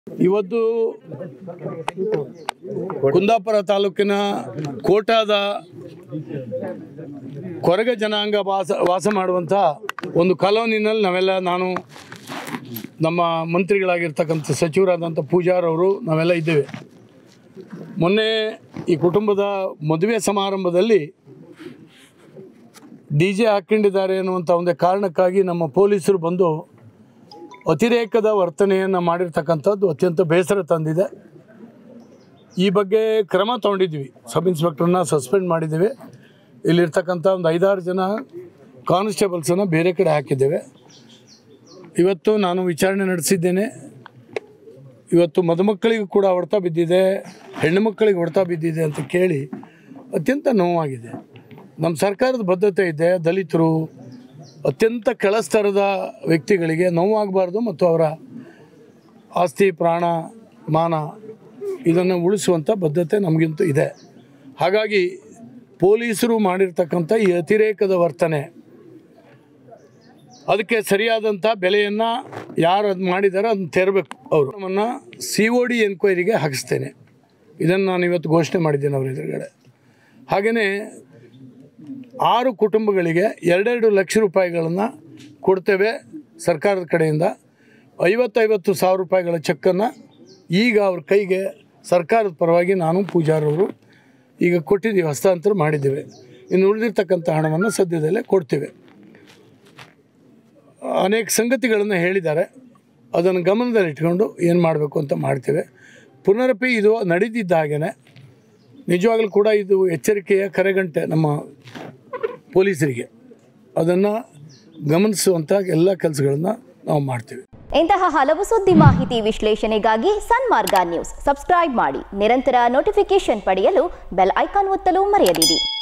ಇವತ್ತು ಕುಂದಾಪುರ ತಾಲೂಕಿನ ಕೋಟಾದ ಕೊರಗ ಜನಾಂಗ ವಾಸ ವಾಸ ಮಾಡುವಂಥ ಒಂದು ಕಾಲೋನಿನಲ್ಲಿ ನಾವೆಲ್ಲ ನಾನು ನಮ್ಮ ಮಂತ್ರಿಗಳಾಗಿರ್ತಕ್ಕಂಥ ಸಚಿವರಾದಂಥ ಪೂಜಾರವರು ನಾವೆಲ್ಲ ಇದ್ದೇವೆ ಮೊನ್ನೆ ಈ ಕುಟುಂಬದ ಮದುವೆ ಸಮಾರಂಭದಲ್ಲಿ ಡಿ ಜೆ ಹಾಕ್ಕೊಂಡಿದ್ದಾರೆ ಅನ್ನುವಂಥ ಒಂದೇ ಕಾರಣಕ್ಕಾಗಿ ನಮ್ಮ ಪೊಲೀಸರು ಬಂದು ಅತಿರೇಕದ ವರ್ತನೆಯನ್ನು ಮಾಡಿರ್ತಕ್ಕಂಥದ್ದು ಅತ್ಯಂತ ಬೇಸರ ತಂದಿದೆ ಈ ಬಗ್ಗೆ ಕ್ರಮ ತಗೊಂಡಿದ್ವಿ ಸಬ್ ಇನ್ಸ್ಪೆಕ್ಟರ್ನ ಸಸ್ಪೆಂಡ್ ಮಾಡಿದ್ದೇವೆ ಇಲ್ಲಿರ್ತಕ್ಕಂಥ ಒಂದು ಐದಾರು ಜನ ಕಾನ್ಸ್ಟೇಬಲ್ಸನ್ನು ಬೇರೆ ಕಡೆ ಹಾಕಿದ್ದೇವೆ ಇವತ್ತು ನಾನು ವಿಚಾರಣೆ ನಡೆಸಿದ್ದೇನೆ ಇವತ್ತು ಮದುಮಕ್ಕಳಿಗೂ ಕೂಡ ಹೊಡೆತ ಬಿದ್ದಿದೆ ಹೆಣ್ಣು ಮಕ್ಕಳಿಗೆ ಹೊಡೆತ ಬಿದ್ದಿದೆ ಅಂತ ಕೇಳಿ ಅತ್ಯಂತ ನೋವಾಗಿದೆ ನಮ್ಮ ಸರ್ಕಾರದ ಬದ್ಧತೆ ಇದೆ ದಲಿತರು ಅತ್ಯಂತ ಕೆಳಸ್ತರದ ವ್ಯಕ್ತಿಗಳಿಗೆ ನೋವಾಗಬಾರ್ದು ಮತ್ತು ಅವರ ಆಸ್ತಿ ಪ್ರಾಣ ಮಾನ ಇದನ್ನು ಉಳಿಸುವಂಥ ಬದ್ಧತೆ ನಮಗಿಂತೂ ಇದೆ ಹಾಗಾಗಿ ಪೊಲೀಸರು ಮಾಡಿರ್ತಕ್ಕಂಥ ಈ ಅತಿರೇಕದ ವರ್ತನೆ ಅದಕ್ಕೆ ಸರಿಯಾದಂಥ ಬೆಲೆಯನ್ನು ಯಾರು ಅದು ಮಾಡಿದಾರೋ ಅದನ್ನು ತೆರಬೇಕು ಅವರು ನಮ್ಮನ್ನು ಸಿ ಒ ಡಿ ಎನ್ಕ್ವೈರಿಗೆ ಹಾಕಿಸ್ತೇನೆ ಇದನ್ನು ನಾನು ಇವತ್ತು ಘೋಷಣೆ ಮಾಡಿದ್ದೇನೆ ಅವ್ರ ಎದುರುಗಡೆ ಹಾಗೆಯೇ ಆರು ಕುಟುಂಬಗಳಿಗೆ ಎರಡೆರಡು ಲಕ್ಷ ರೂಪಾಯಿಗಳನ್ನು ಕೊಡ್ತೇವೆ ಸರ್ಕಾರದ ಕಡೆಯಿಂದ ಐವತ್ತೈವತ್ತು ಸಾವಿರ ರೂಪಾಯಿಗಳ ಚೆಕ್ಕನ್ನು ಈಗ ಅವ್ರ ಕೈಗೆ ಸರ್ಕಾರದ ಪರವಾಗಿ ನಾನು ಪೂಜಾರವರು ಈಗ ಕೊಟ್ಟಿದ್ದೀವಿ ಹಸ್ತಾಂತರ ಮಾಡಿದ್ದೇವೆ ಇನ್ನು ಉಳಿದಿರ್ತಕ್ಕಂಥ ಹಣವನ್ನು ಸದ್ಯದಲ್ಲೇ ಕೊಡ್ತೇವೆ ಅನೇಕ ಸಂಗತಿಗಳನ್ನು ಹೇಳಿದ್ದಾರೆ ಅದನ್ನು ಗಮನದಲ್ಲಿಟ್ಕೊಂಡು ಏನು ಮಾಡಬೇಕು ಅಂತ ಮಾಡ್ತೇವೆ ಪುನರಪಿ ಇದು ನಡೀತಿದ್ದ ಹಾಗೆಯೇ ನಿಜವಾಗಲೂ ಕೂಡ ಇದು ಎಚ್ಚರಿಕೆಯ ಕರೆಗಂಟೆ ನಮ್ಮ ಪೊಲೀಸರಿಗೆ ಅದನ್ನು ಗಮನಿಸುವಂಥ ಎಲ್ಲ ಕೆಲಸಗಳನ್ನು ನಾವು ಮಾಡ್ತೇವೆ ಇಂತಹ ಹಲವು ಸುದ್ದಿ ಮಾಹಿತಿ ವಿಶ್ಲೇಷಣೆಗಾಗಿ ಸನ್ಮಾರ್ಗ ನ್ಯೂಸ್ ಸಬ್ಸ್ಕ್ರೈಬ್ ಮಾಡಿ ನಿರಂತರ ನೋಟಿಫಿಕೇಶನ್ ಪಡೆಯಲು ಬೆಲ್ ಐಕಾನ್ ಒತ್ತಲು ಮರೆಯದಿರಿ